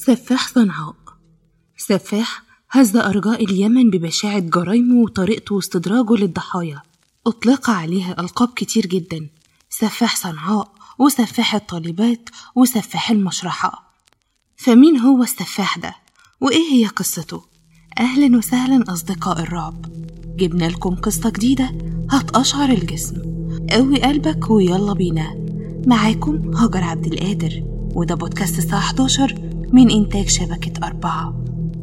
سفاح صنعاء سفاح هز أرجاء اليمن ببشاعة جرايمه وطريقته واستدراجه للضحايا أطلق عليه ألقاب كتير جدا سفاح صنعاء وسفاح الطالبات وسفاح المشرحة فمين هو السفاح ده؟ وإيه هي قصته؟ أهلا وسهلا أصدقاء الرعب جبنا لكم قصة جديدة هتقشعر الجسم قوي قلبك ويلا بينا معاكم هاجر عبد القادر وده بودكاست الساعة 11 من إنتاج شبكة أربعة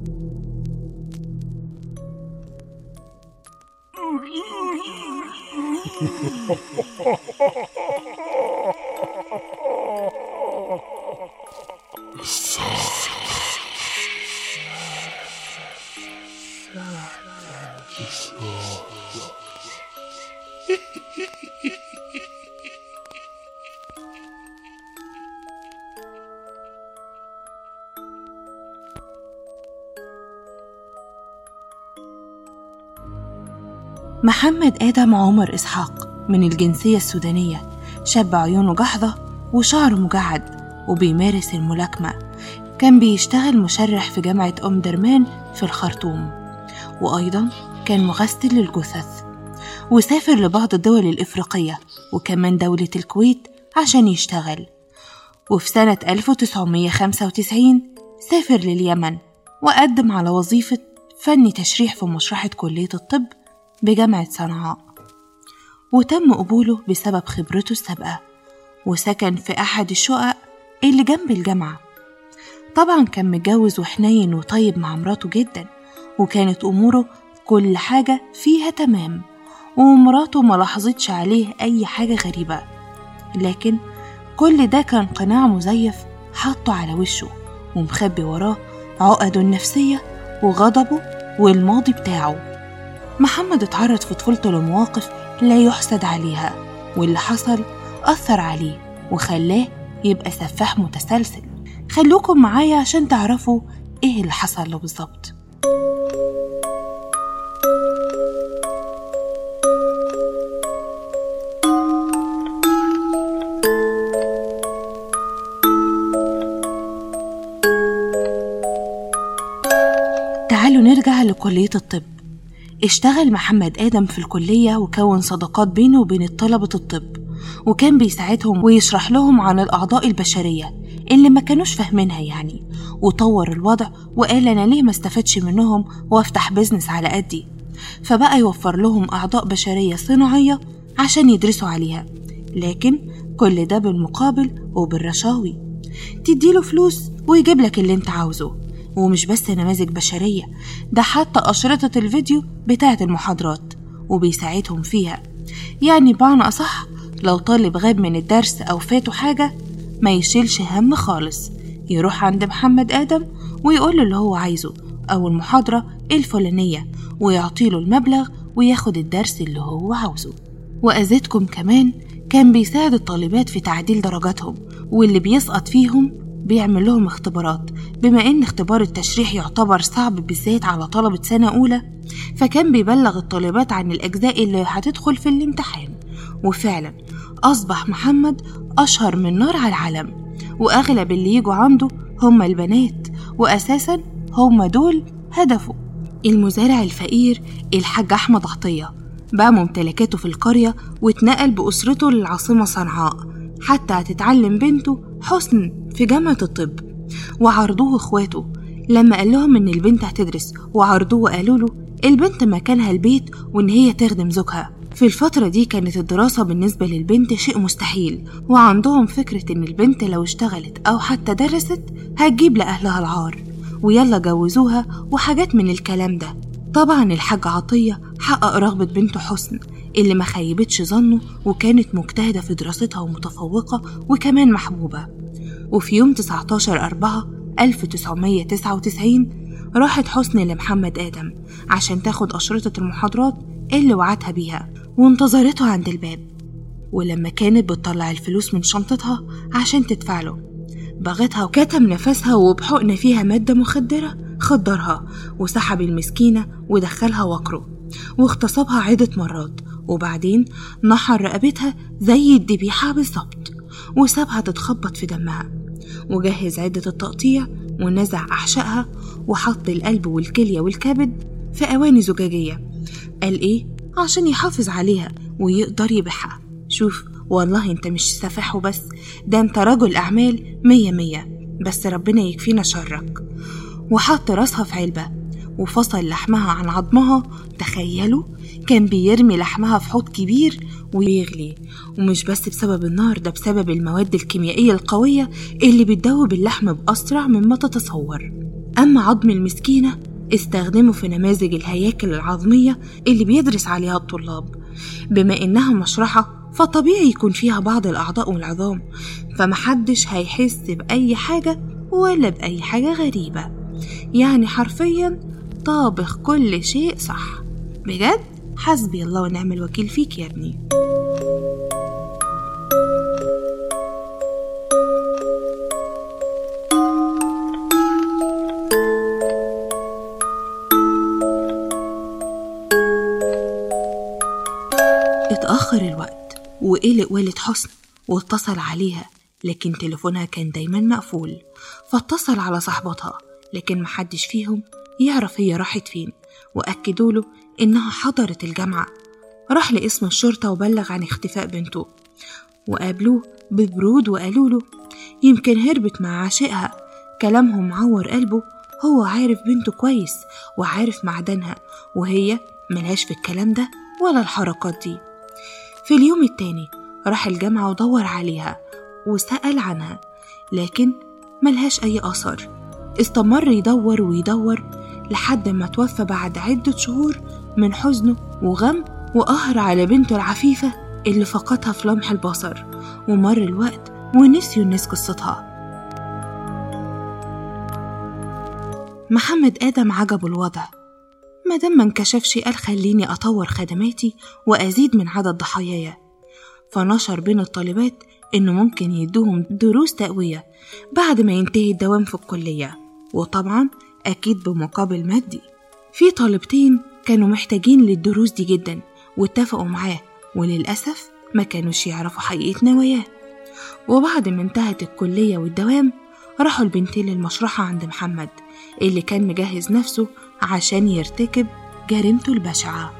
محمد آدم عمر إسحاق من الجنسية السودانية شاب عيونه جحظة وشعره مجعد وبيمارس الملاكمة كان بيشتغل مشرح في جامعة أم درمان في الخرطوم وأيضا كان مغسل للجثث وسافر لبعض الدول الإفريقية وكمان دولة الكويت عشان يشتغل وفي سنة 1995 سافر لليمن وقدم على وظيفة فني تشريح في مشرحة كلية الطب بجامعة صنعاء وتم قبوله بسبب خبرته السابقة وسكن في أحد الشقق اللي جنب الجامعة طبعا كان متجوز وحنين وطيب مع مراته جدا وكانت أموره كل حاجة فيها تمام ومراته ما لاحظتش عليه أي حاجة غريبة لكن كل ده كان قناع مزيف حاطه على وشه ومخبي وراه عقده النفسية وغضبه والماضي بتاعه محمد اتعرض في طفولته لمواقف لا يحسد عليها واللي حصل أثر عليه وخلاه يبقى سفاح متسلسل خلوكم معايا عشان تعرفوا ايه اللي حصل له بالظبط تعالوا نرجع لكلية الطب اشتغل محمد آدم في الكلية وكون صداقات بينه وبين طلبة الطب وكان بيساعدهم ويشرح لهم عن الأعضاء البشرية اللي ما كانوش فاهمينها يعني وطور الوضع وقال أنا ليه ما استفدش منهم وافتح بيزنس على قدي فبقى يوفر لهم أعضاء بشرية صناعية عشان يدرسوا عليها لكن كل ده بالمقابل وبالرشاوي تديله فلوس ويجيب لك اللي انت عاوزه ومش بس نماذج بشرية ده حتى أشرطة الفيديو بتاعة المحاضرات وبيساعدهم فيها يعني بمعنى أصح لو طالب غاب من الدرس أو فاته حاجة ما يشيلش هم خالص يروح عند محمد آدم ويقول له اللي هو عايزه أو المحاضرة الفلانية ويعطيله المبلغ وياخد الدرس اللي هو عاوزه وأزيدكم كمان كان بيساعد الطالبات في تعديل درجاتهم واللي بيسقط فيهم بيعمل لهم اختبارات بما ان اختبار التشريح يعتبر صعب بالذات على طلبة سنة أولى فكان بيبلغ الطالبات عن الأجزاء اللي هتدخل في الامتحان وفعلا أصبح محمد أشهر من نار على العلم وأغلب اللي يجوا عنده هم البنات وأساسا هم دول هدفه المزارع الفقير الحاج أحمد عطية باع ممتلكاته في القرية واتنقل بأسرته للعاصمة صنعاء حتى هتتعلم بنته حسن في جامعة الطب وعرضوه اخواته لما قال لهم ان البنت هتدرس وعرضوه وقالوا له البنت مكانها البيت وان هي تخدم زوجها في الفترة دي كانت الدراسة بالنسبة للبنت شيء مستحيل وعندهم فكرة ان البنت لو اشتغلت او حتى درست هتجيب لأهلها العار ويلا جوزوها وحاجات من الكلام ده طبعا الحاج عطية حقق رغبة بنته حسن اللي ما خيبتش ظنه وكانت مجتهدة في دراستها ومتفوقة وكمان محبوبة وفي يوم 19 أربعة 1999 راحت حسن لمحمد آدم عشان تاخد أشرطة المحاضرات اللي وعدها بيها وانتظرته عند الباب ولما كانت بتطلع الفلوس من شنطتها عشان تدفع له بغتها وكتم نفسها وبحقن فيها مادة مخدرة خدرها وسحب المسكينة ودخلها وكره واغتصبها عدة مرات وبعدين نحر رقبتها زي الذبيحة بالظبط وسابها تتخبط في دمها وجهز عدة التقطيع ونزع أحشائها وحط القلب والكلية والكبد في أواني زجاجية قال إيه؟ عشان يحافظ عليها ويقدر يبيعها شوف والله انت مش سفاح وبس ده انت رجل أعمال مية مية بس ربنا يكفينا شرك وحط راسها في علبة وفصل لحمها عن عظمها تخيلوا كان بيرمي لحمها في حوض كبير ويغلي ومش بس بسبب النار ده بسبب المواد الكيميائية القوية اللي بتدوب اللحم بأسرع مما تتصور أما عظم المسكينة استخدمه في نماذج الهياكل العظمية اللي بيدرس عليها الطلاب بما إنها مشرحة فطبيعي يكون فيها بعض الأعضاء والعظام فمحدش هيحس بأي حاجة ولا بأي حاجة غريبة يعني حرفيا طابخ كل شيء صح بجد حسبي الله ونعم الوكيل فيك يا ابني اتأخر الوقت وقلق والد حسن واتصل عليها لكن تليفونها كان دايما مقفول فاتصل على صاحبتها لكن محدش فيهم يعرف هي راحت فين وأكدوا له إنها حضرت الجامعة راح لاسم الشرطة وبلغ عن اختفاء بنته وقابلوه ببرود وقالوا له يمكن هربت مع عاشقها كلامهم معور قلبه هو عارف بنته كويس وعارف معدنها وهي ملهاش في الكلام ده ولا الحركات دي في اليوم التاني راح الجامعة ودور عليها وسأل عنها لكن ملهاش أي أثر استمر يدور ويدور لحد ما توفى بعد عدة شهور من حزنه وغم وقهر على بنته العفيفة اللي فقدها في لمح البصر ومر الوقت ونسيوا الناس قصتها محمد آدم عجبه الوضع مادام ما انكشفش قال خليني أطور خدماتي وأزيد من عدد ضحاياي فنشر بين الطالبات إنه ممكن يدوهم دروس تقوية بعد ما ينتهي الدوام في الكلية وطبعا أكيد بمقابل مادي في طالبتين كانوا محتاجين للدروس دي جدا واتفقوا معاه وللأسف ما كانوش يعرفوا حقيقة نواياه وبعد ما انتهت الكلية والدوام راحوا البنتين للمشرحة عند محمد اللي كان مجهز نفسه عشان يرتكب جريمته البشعة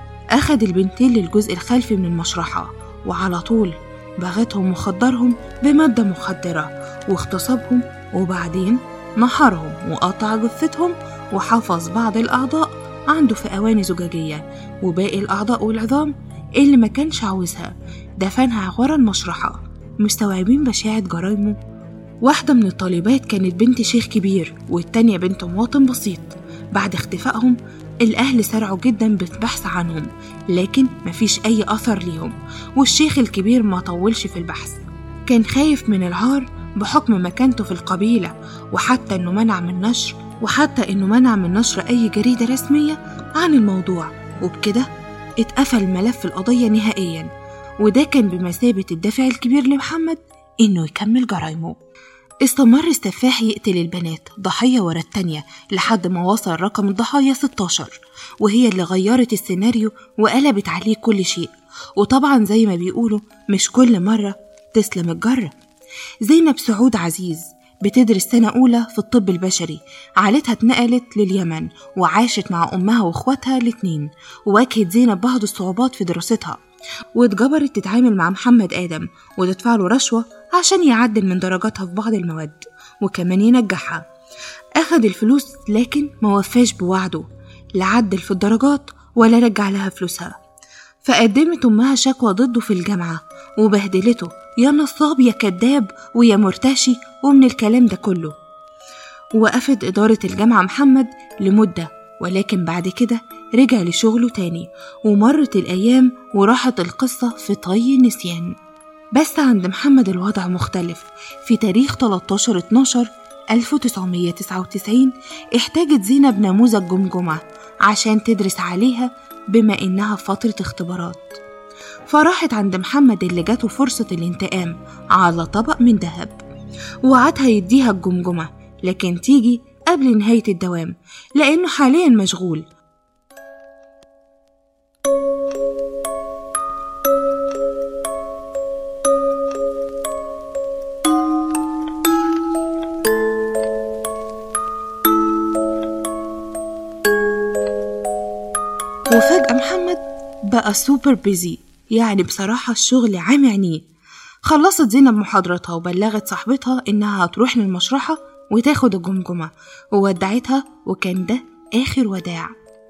أخد البنتين للجزء الخلفي من المشرحة وعلى طول بغتهم وخدرهم بمادة مخدرة واغتصبهم وبعدين نحرهم وقطع جثتهم وحفظ بعض الأعضاء عنده في أواني زجاجية وباقي الأعضاء والعظام اللي ما كانش عاوزها دفنها ورا المشرحة مستوعبين بشاعة جرايمه واحدة من الطالبات كانت بنت شيخ كبير والتانية بنت مواطن بسيط بعد اختفائهم الأهل سرعوا جدا بالبحث عنهم لكن مفيش أي أثر ليهم والشيخ الكبير ما طولش في البحث كان خايف من العار بحكم مكانته في القبيلة وحتى إنه منع من نشر وحتى إنه منع من نشر أي جريدة رسمية عن الموضوع وبكده اتقفل ملف القضية نهائيا وده كان بمثابة الدافع الكبير لمحمد إنه يكمل جرايمه استمر السفاح يقتل البنات ضحية ورا التانية لحد ما وصل رقم الضحايا 16 وهي اللي غيرت السيناريو وقلبت عليه كل شيء وطبعا زي ما بيقولوا مش كل مرة تسلم الجرة زينب سعود عزيز بتدرس سنة أولى في الطب البشري عائلتها اتنقلت لليمن وعاشت مع أمها وإخواتها الاتنين وواجهت زينب بعض الصعوبات في دراستها واتجبرت تتعامل مع محمد آدم وتدفع له رشوة عشان يعدل من درجاتها في بعض المواد وكمان ينجحها أخد الفلوس لكن ما وفاش بوعده لا عدل في الدرجات ولا رجع لها فلوسها فقدمت أمها شكوى ضده في الجامعة وبهدلته يا نصاب يا كذاب ويا مرتشي ومن الكلام ده كله وقفت إدارة الجامعة محمد لمدة ولكن بعد كده رجع لشغله تاني ومرت الأيام وراحت القصة في طي النسيان بس عند محمد الوضع مختلف في تاريخ 13 12 1999 احتاجت زينب نموذج جمجمة عشان تدرس عليها بما إنها في فترة اختبارات فراحت عند محمد اللي جاته فرصة الانتقام على طبق من ذهب وعدها يديها الجمجمة لكن تيجي قبل نهاية الدوام لأنه حاليا مشغول بقى سوبر بيزي يعني بصراحة الشغل عام عينيه خلصت زينب محاضرتها وبلغت صاحبتها إنها هتروح للمشرحة وتاخد الجمجمة وودعتها وكان ده آخر وداع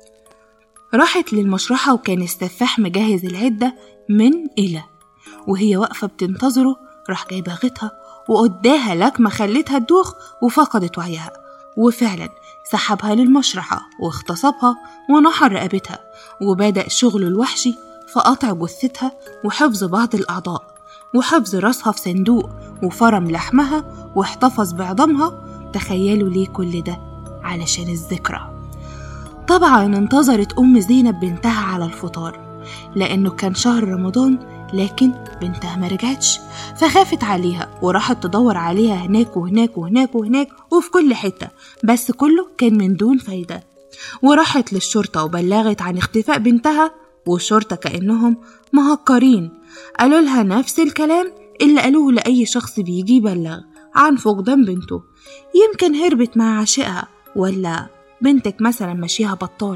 راحت للمشرحة وكان السفاح مجهز العدة من إلى وهي واقفة بتنتظره راح جاي باغتها وقداها لكمة خلتها تدوخ وفقدت وعيها وفعلا سحبها للمشرحة واغتصبها ونحر رقبتها وبدأ شغله الوحشي في قطع جثتها وحفظ بعض الأعضاء وحفظ راسها في صندوق وفرم لحمها واحتفظ بعظامها تخيلوا ليه كل ده علشان الذكرى طبعا انتظرت أم زينب بنتها على الفطار لأنه كان شهر رمضان لكن بنتها ما رجعتش فخافت عليها وراحت تدور عليها هناك وهناك وهناك وهناك وفي كل حتة بس كله كان من دون فايدة وراحت للشرطة وبلغت عن اختفاء بنتها والشرطة كأنهم مهكرين قالوا لها نفس الكلام اللي قالوه لأي شخص بيجي يبلغ عن فقدان بنته يمكن هربت مع عاشقها ولا بنتك مثلا ماشيها بطال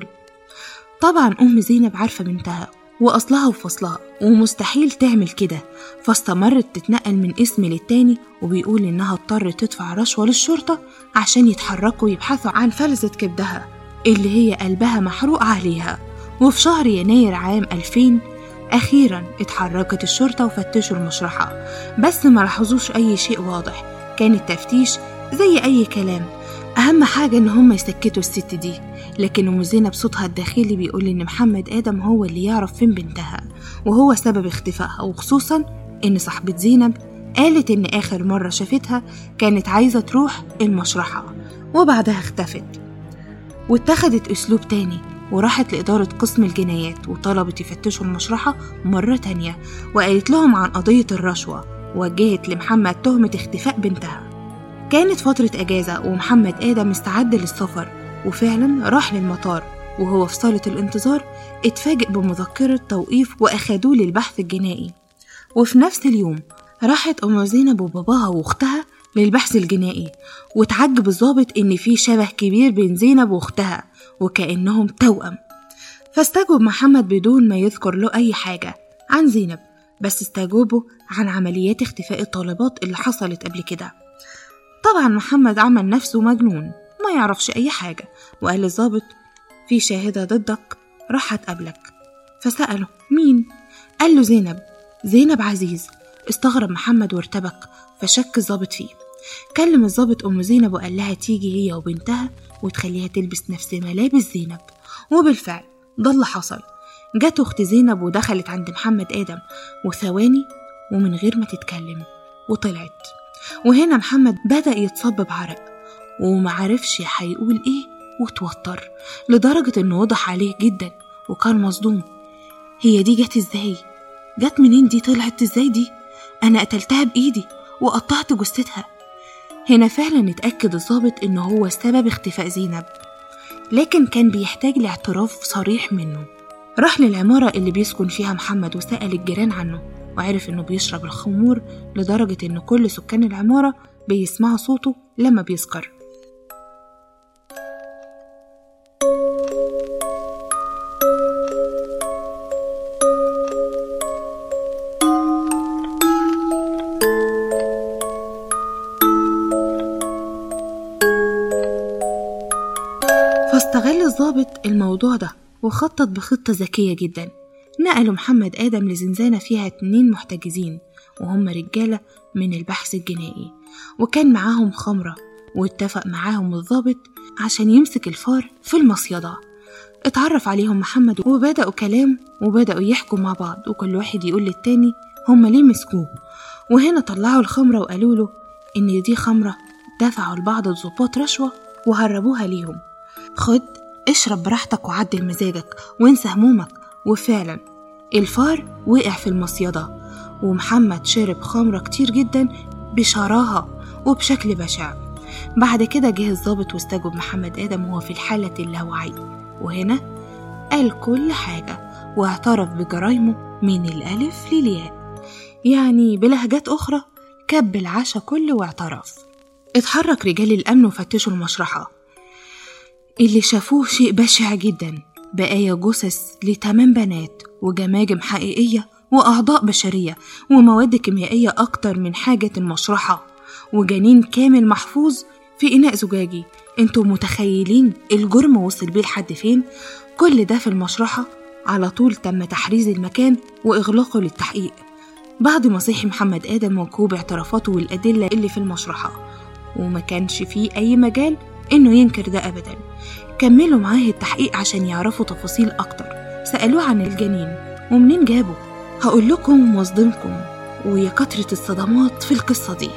طبعا أم زينب عارفة بنتها وأصلها وفصلها ومستحيل تعمل كده فاستمرت تتنقل من اسم للتاني وبيقول إنها اضطرت تدفع رشوة للشرطة عشان يتحركوا يبحثوا عن فلذة كبدها اللي هي قلبها محروق عليها وفي شهر يناير عام 2000 أخيرا اتحركت الشرطة وفتشوا المشرحة بس ما لاحظوش أي شيء واضح كان التفتيش زي أي كلام أهم حاجة إن هم يسكتوا الست دي لكن أم زينب صوتها الداخلي بيقول إن محمد آدم هو اللي يعرف فين بنتها وهو سبب اختفائها وخصوصا إن صاحبة زينب قالت إن آخر مرة شافتها كانت عايزة تروح المشرحة وبعدها اختفت واتخذت أسلوب تاني وراحت لإدارة قسم الجنايات وطلبت يفتشوا المشرحة مرة تانية وقالت لهم عن قضية الرشوة وجهت لمحمد تهمة اختفاء بنتها كانت فترة أجازة ومحمد آدم استعد للسفر وفعلا راح للمطار وهو في صالة الانتظار اتفاجئ بمذكرة توقيف وأخدوه للبحث الجنائي وفي نفس اليوم راحت أم زينب وباباها وأختها للبحث الجنائي وتعجب الضابط إن في شبه كبير بين زينب وأختها وكأنهم توأم فاستجوب محمد بدون ما يذكر له أي حاجة عن زينب بس استجوبه عن عمليات اختفاء الطالبات اللي حصلت قبل كده طبعا محمد عمل نفسه مجنون ما يعرفش أي حاجة وقال للظابط في شاهدة ضدك راح هتقابلك فسأله مين؟ قال له زينب زينب عزيز استغرب محمد وارتبك فشك الظابط فيه كلم الظابط أم زينب وقال لها تيجي هي وبنتها وتخليها تلبس نفس ملابس زينب وبالفعل ده اللي حصل جت أخت زينب ودخلت عند محمد آدم وثواني ومن غير ما تتكلم وطلعت وهنا محمد بدأ يتصبب عرق ومعرفش هيقول ايه وتوتر لدرجة انه وضح عليه جدا وكان مصدوم هي دي جت ازاي جت منين دي طلعت ازاي دي انا قتلتها بايدي وقطعت جثتها هنا فعلا اتأكد الظابط انه هو سبب اختفاء زينب لكن كان بيحتاج لاعتراف صريح منه راح للعمارة اللي بيسكن فيها محمد وسأل الجيران عنه وعرف انه بيشرب الخمور لدرجة ان كل سكان العمارة بيسمعوا صوته لما بيسكر فاستغل الضابط الموضوع ده وخطط بخطة ذكية جدا نقلوا محمد آدم لزنزانة فيها اتنين محتجزين وهم رجالة من البحث الجنائي وكان معاهم خمرة واتفق معاهم الضابط عشان يمسك الفار في المصيدة اتعرف عليهم محمد وبدأوا كلام وبدأوا يحكوا مع بعض وكل واحد يقول للتاني هما ليه مسكوه وهنا طلعوا الخمرة وقالوا له إن دي خمرة دفعوا لبعض الضباط رشوة وهربوها ليهم خد اشرب براحتك وعدل مزاجك وانسى همومك وفعلا الفار وقع في المصيدة ومحمد شرب خمرة كتير جدا بشراهة وبشكل بشع بعد كده جه الظابط واستجوب محمد آدم وهو في الحالة اللاوعي وهنا قال كل حاجة واعترف بجرايمه من الألف للياء يعني بلهجات أخرى كب العشا كله واعترف اتحرك رجال الأمن وفتشوا المشرحة اللي شافوه شيء بشع جدا بقايا جثث لتمن بنات وجماجم حقيقية وأعضاء بشرية ومواد كيميائية أكتر من حاجة المشرحة وجنين كامل محفوظ في إناء زجاجي انتوا متخيلين الجرم وصل بيه لحد فين كل ده في المشرحة على طول تم تحريز المكان وإغلاقه للتحقيق بعد ما صحي محمد آدم وكوب اعترافاته والأدلة اللي في المشرحة وما كانش فيه أي مجال إنه ينكر ده أبدا كملوا معاه التحقيق عشان يعرفوا تفاصيل أكتر سألوه عن الجنين ومنين جابه هقول لكم واصدمكم ويا كترة الصدمات في القصة دي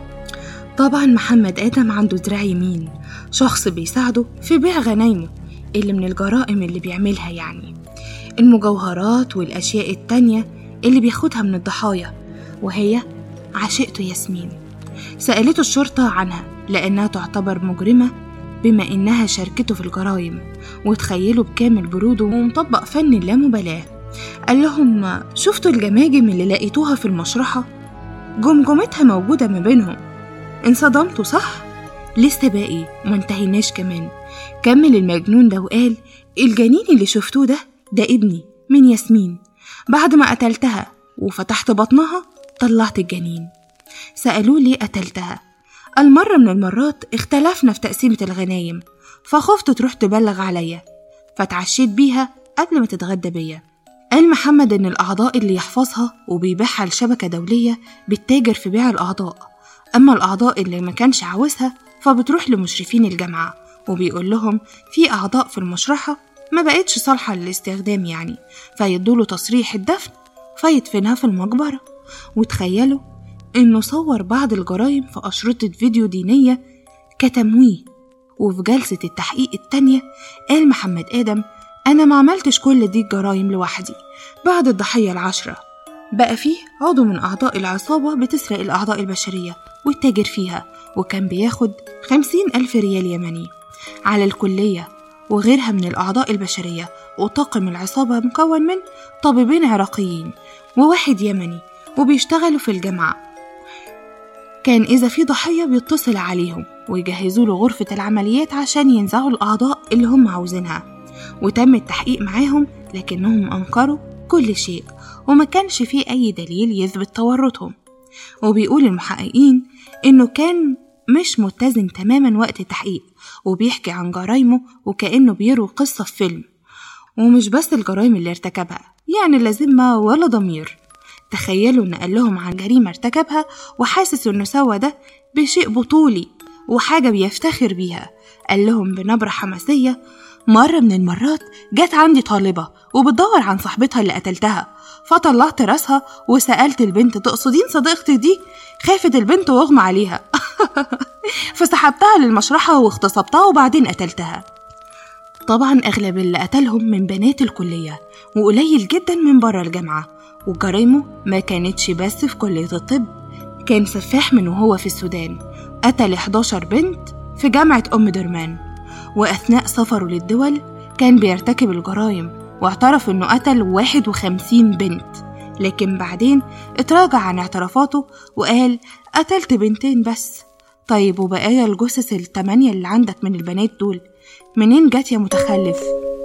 طبعا محمد آدم عنده دراع يمين شخص بيساعده في بيع غنايمه اللي من الجرائم اللي بيعملها يعني المجوهرات والأشياء التانية اللي بياخدها من الضحايا وهي عشيقته ياسمين سألته الشرطة عنها لأنها تعتبر مجرمة بما إنها شاركته في الجرائم وتخيلوا بكامل بروده ومطبق فن اللامبالاة قال لهم شفتوا الجماجم اللي لقيتوها في المشرحة جمجمتها موجودة ما بينهم انصدمتوا صح؟ لسه باقي منتهيناش كمان كمل المجنون ده وقال الجنين اللي شفتوه ده ده ابني من ياسمين بعد ما قتلتها وفتحت بطنها طلعت الجنين سألوه ليه قتلتها قال مرة من المرات اختلفنا في تقسيمة الغنايم فخفت تروح تبلغ عليا فتعشيت بيها قبل ما تتغدى بيا قال محمد إن الأعضاء اللي يحفظها وبيبيعها لشبكة دولية بتتاجر في بيع الأعضاء أما الأعضاء اللي ما كانش عاوزها فبتروح لمشرفين الجامعة وبيقول لهم في أعضاء في المشرحة ما بقتش صالحة للاستخدام يعني فيدوله تصريح الدفن فيدفنها في المقبرة وتخيلوا إنه صور بعض الجرائم في أشرطة فيديو دينية كتمويه وفي جلسة التحقيق التانية قال محمد آدم أنا ما عملتش كل دي الجرايم لوحدي بعد الضحية العشرة بقى فيه عضو من أعضاء العصابة بتسرق الأعضاء البشرية وتتاجر فيها وكان بياخد خمسين ألف ريال يمني على الكلية وغيرها من الأعضاء البشرية وطاقم العصابة مكون من طبيبين عراقيين وواحد يمني وبيشتغلوا في الجامعة كان إذا في ضحية بيتصل عليهم ويجهزوا له غرفة العمليات عشان ينزعوا الأعضاء اللي هم عاوزينها وتم التحقيق معاهم لكنهم أنكروا كل شيء وما كانش فيه أي دليل يثبت تورطهم وبيقول المحققين إنه كان مش متزن تماما وقت التحقيق وبيحكي عن جرايمه وكأنه بيروي قصة في فيلم ومش بس الجرايم اللي ارتكبها يعني لا ذمة ولا ضمير تخيلوا إن قال لهم عن جريمة ارتكبها وحاسس إنه سوى ده بشيء بطولي وحاجة بيفتخر بيها قال لهم بنبرة حماسية مرة من المرات جت عندي طالبة وبتدور عن صاحبتها اللي قتلتها فطلعت راسها وسألت البنت تقصدين صديقتي دي خافت البنت واغمى عليها فسحبتها للمشرحة واغتصبتها وبعدين قتلتها طبعا أغلب اللي قتلهم من بنات الكلية وقليل جدا من بره الجامعة وجرايمه ما كانتش بس في كلية الطب كان سفاح من وهو في السودان قتل 11 بنت في جامعة أم درمان وأثناء سفره للدول كان بيرتكب الجرائم واعترف إنه قتل 51 بنت لكن بعدين اتراجع عن اعترافاته وقال قتلت بنتين بس طيب وبقايا الجثث التمانية اللي عندك من البنات دول منين جت يا متخلف؟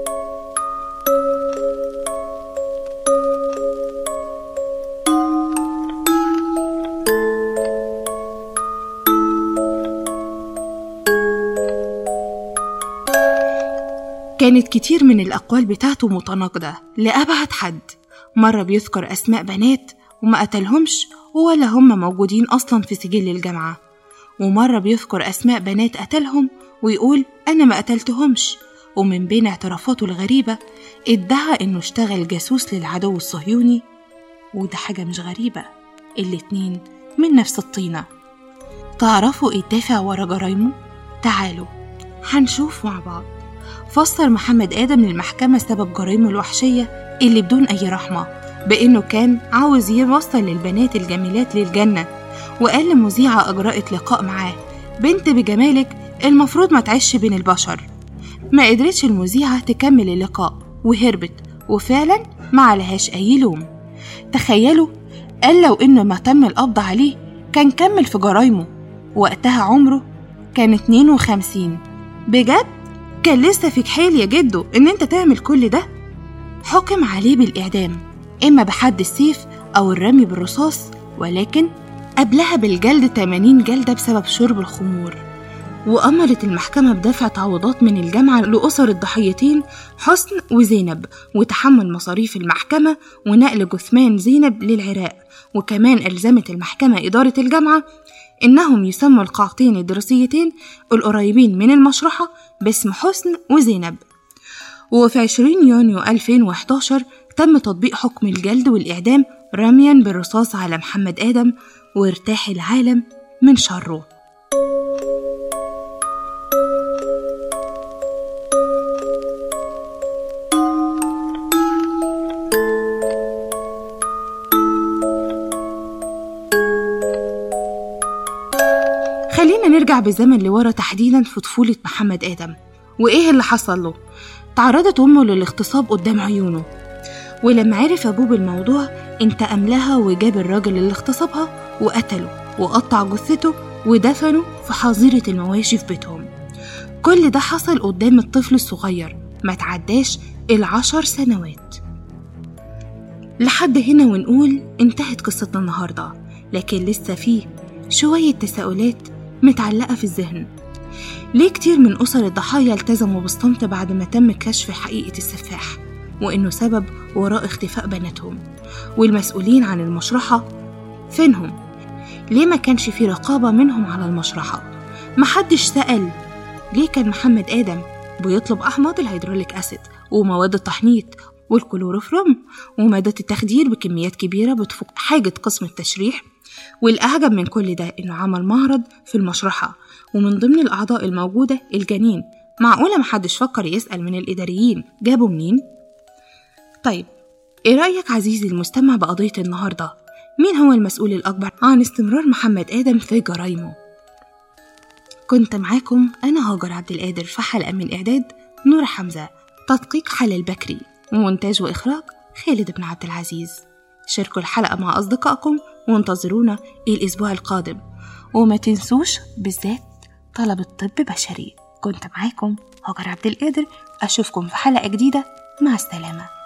كانت كتير من الأقوال بتاعته متناقضة لأبعد حد مرة بيذكر أسماء بنات وما قتلهمش ولا هم موجودين أصلا في سجل الجامعة ومرة بيذكر أسماء بنات قتلهم ويقول أنا ما قتلتهمش ومن بين اعترافاته الغريبة ادعى إنه اشتغل جاسوس للعدو الصهيوني وده حاجة مش غريبة الاتنين من نفس الطينة تعرفوا ايه الدافع ورا جرايمه؟ تعالوا هنشوف مع بعض فسر محمد آدم للمحكمة سبب جرايمه الوحشية اللي بدون أي رحمة بإنه كان عاوز يوصل للبنات الجميلات للجنة وقال لمذيعة أجرأت لقاء معاه بنت بجمالك المفروض ما تعيش بين البشر ما قدرتش المذيعة تكمل اللقاء وهربت وفعلا ما عليهاش أي لوم تخيلوا قال لو إنه ما تم القبض عليه كان كمل في جرايمه وقتها عمره كان 52 بجد كان لسه فيك حيل يا جدو إن أنت تعمل كل ده حكم عليه بالإعدام إما بحد السيف أو الرمي بالرصاص ولكن قبلها بالجلد 80 جلدة بسبب شرب الخمور وأمرت المحكمة بدفع تعويضات من الجامعة لأسر الضحيتين حسن وزينب وتحمل مصاريف المحكمة ونقل جثمان زينب للعراق وكمان ألزمت المحكمة إدارة الجامعة إنهم يسموا القاعتين الدراسيتين القريبين من المشرحة باسم حسن وزينب وفي 20 يونيو 2011 تم تطبيق حكم الجلد والإعدام رميا بالرصاص على محمد آدم وارتاح العالم من شره خلينا نرجع بالزمن لورا تحديدا في طفولة محمد آدم وإيه اللي حصل له تعرضت أمه للاغتصاب قدام عيونه ولما عرف أبوه بالموضوع انتقم لها وجاب الراجل اللي اغتصبها وقتله وقطع جثته ودفنه في حظيرة المواشي في بيتهم كل ده حصل قدام الطفل الصغير ما تعداش العشر سنوات لحد هنا ونقول انتهت قصتنا النهاردة لكن لسه فيه شوية تساؤلات متعلقة في الذهن ليه كتير من أسر الضحايا التزموا بالصمت بعد ما تم كشف حقيقة السفاح وإنه سبب وراء اختفاء بناتهم والمسؤولين عن المشرحة فينهم ليه ما كانش في رقابة منهم على المشرحة محدش سأل ليه كان محمد آدم بيطلب أحماض الهيدروليك أسيد ومواد التحنيط والكلوروفروم ومادة التخدير بكميات كبيرة بتفوق حاجة قسم التشريح والأعجب من كل ده إنه عمل معرض في المشرحة ومن ضمن الأعضاء الموجودة الجنين معقولة محدش فكر يسأل من الإداريين جابوا منين؟ طيب إيه رأيك عزيزي المستمع بقضية النهاردة؟ مين هو المسؤول الأكبر عن استمرار محمد آدم في جرايمه؟ كنت معاكم أنا هاجر عبد القادر في حلقة من إعداد نور حمزة تدقيق حل بكري ومونتاج وإخراج خالد بن عبد العزيز شاركوا الحلقة مع أصدقائكم وانتظرونا الأسبوع القادم وما تنسوش بالذات طلب الطب بشري كنت معاكم هاجر عبد القادر أشوفكم في حلقة جديدة مع السلامة